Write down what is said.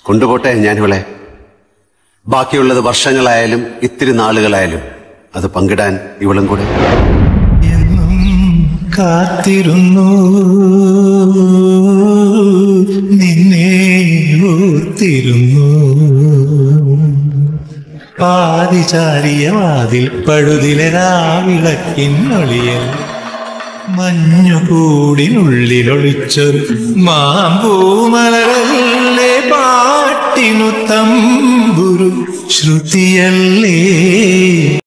കൊണ്ടുപോട്ടെ ഞാനിവളെ ബാക്കിയുള്ളത് വർഷങ്ങളായാലും ഇത്തിരി നാളുകളായാലും അത് പങ്കിടാൻ ഇവളും കൂടെ എന്നും കാത്തിരുന്നു നിന്നെ ഓർത്തിരുന്നു പാതിചാരിയ വാതിൽ പഴുതിലെ രാവിളക്കിന്നൊളിയൽ മഞ്ഞുകൂടിനുള്ളിലൊളിച്ചൊരു മാമ്പൂമലരല്ലേ പാട്ടിനു തമ്പുരു ശ്രുതിയല്ലേ